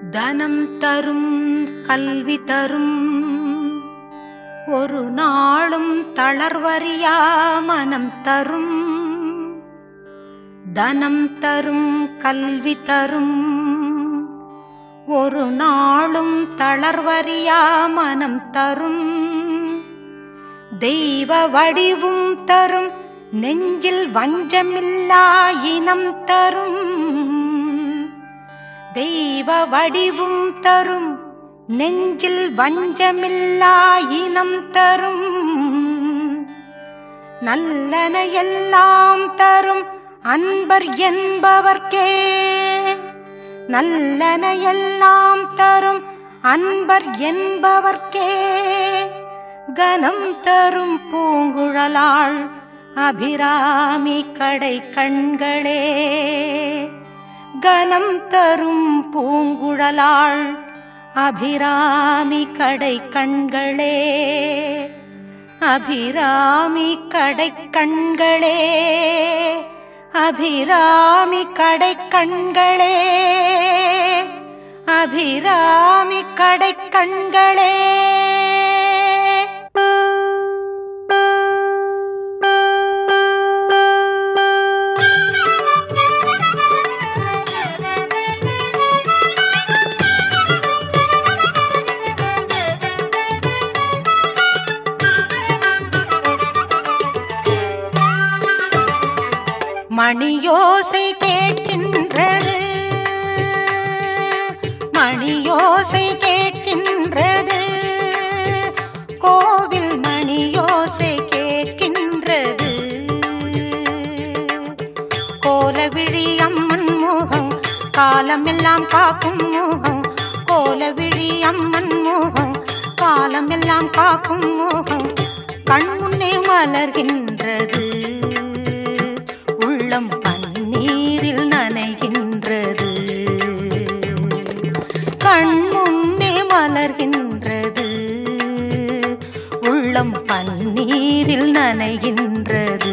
தனம் தரும் கல்வி தரும் ஒரு நாளும் தளர்வறியா மனம் தரும் தனம் தரும் கல்வி தரும் ஒரு நாளும் தளர்வறியா மனம் தரும் தெய்வ வடிவும் தரும் நெஞ்சில் வஞ்சமில்லா இனம் தரும் தெய்வ வடிவும் தரும் நெஞ்சில் வஞ்சமில்லா இனம் தரும் நல்லன எல்லாம் தரும் அன்பர் என்பவர்க்கே நல்லன எல்லாம் தரும் அன்பர் என்பவர்க்கே கனம் தரும் பூங்குழலாள் அபிராமி கடை கண்களே கனம் தரும் பூங்குழலாள் அபிராமி கடை கண்களே அபிராமி கடை கண்களே அபிராமி கடை கண்களே அபிராமி கடை கண்களே மணியோசை கேட்கின்றது மணியோசை கேட்கின்றது கோவில் மணியோசை கேட்கின்றது கோலவிழி அம்மன் முகம் காலமெல்லாம் காக்கும் முகம் கோலவிழி அம்மன் முகம் காலமெல்லாம் காக்கும் முகம் கண்முன்னே மலர்கின்றது உள்ளம் பன்னீரில் நனைகின்றது கண்முன்னே மலர்கின்றது உள்ளம் பன்னீரில் நனைகின்றது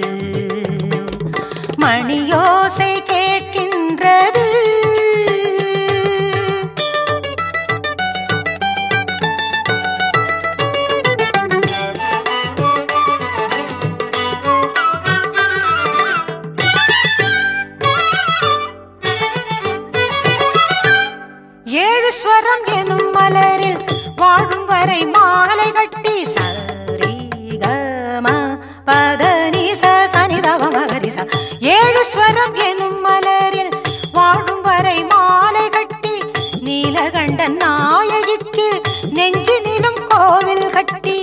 மணியோசை கேட்கின்றது ஏழு ஸ்வரம் எனும் மலரில் வாழும் வரை மாலை கட்டி சரி கம பதனி சனிதவ மகரிச ஏழு ஸ்வரம் எனும் மலரில் வாழும் வரை மாலை கட்டி நீலகண்ட நாயகிக்கு நெஞ்சினிலும் கோவில் கட்டி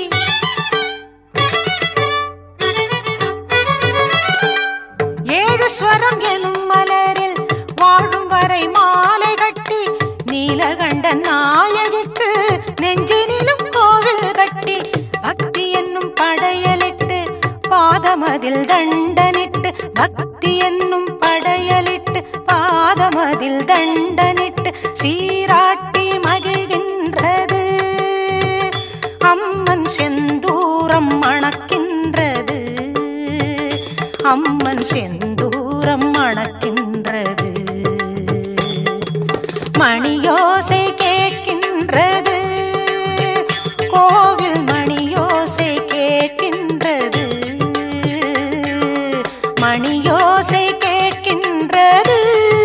ஏழு ஸ்வரம் எனும் மலரில் வாழும் வரை மாலை கட்டி நீலகண்ட நாயகிக்கு நெஞ்சினிலும் கோவில் கட்டி பக்தி என்னும் படையலிட்டு பாதமதில் தண்டனிட்டு பக்தி என்னும் படையலிட்டு பாதமதில் தண்டனிட்டு சீராட்டி மகிழ்கின்றது அம்மன் செந்தூரம் மணக்கின்றது அம்மன் செந்தூரம் மணக்கின்றது மணியோசை கேட்கின்றது கோவில் மணியோசை கேட்கின்றது மணியோசை கேட்கின்றது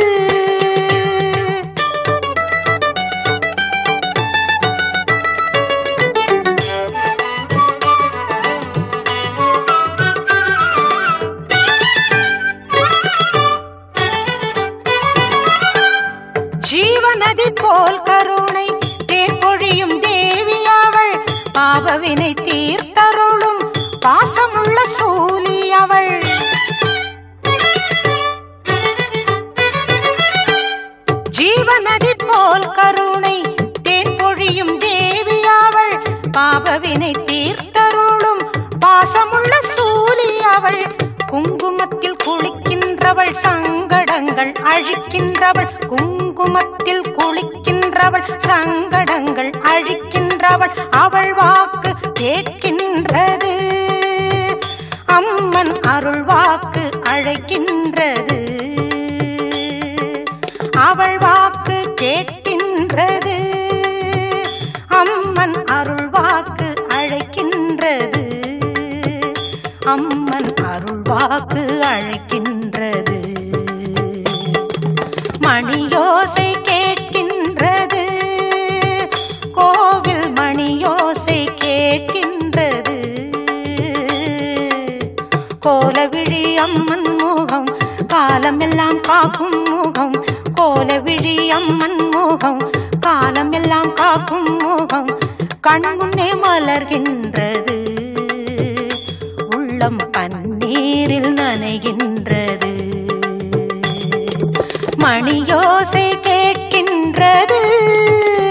ஜீவநதி போல் கருணை தேர்பொழியும் தேவி அவள் பாபவினை தீர்த்தருளும் பாசமுள்ள சூலி அவள் ஜீவநதி போல் கருணை தேர்பொழியும் தேவி அவள் பாபவினை தீர்த்தருளும் பாசமுள்ள சூலி அவள் குங்குமத்தில் குளிக்கின்றவள் சங்கடங்கள் அழிக்கின்றவள் குங்குமத்தில் குளிக்கின்றவள் சங்கடங்கள் அழிக்கின்றவள் அவள் வாக்கு கேட்கின்றது அம்மன் அருள் வாக்கு அழைக்கின்றது அவள் வாக்கு கேட்கின்ற விழி அம்மன் முகம் காலமெல்லாம் காக்கும் முகம் கோல விழி அம்மன் முகம் காலமெல்லாம் காக்கும் முகம் கண் முன்னே மலர்கின்றது உள்ளம் பன்னீரில் நனைகின்றது மணியோசை கேட்கின்றது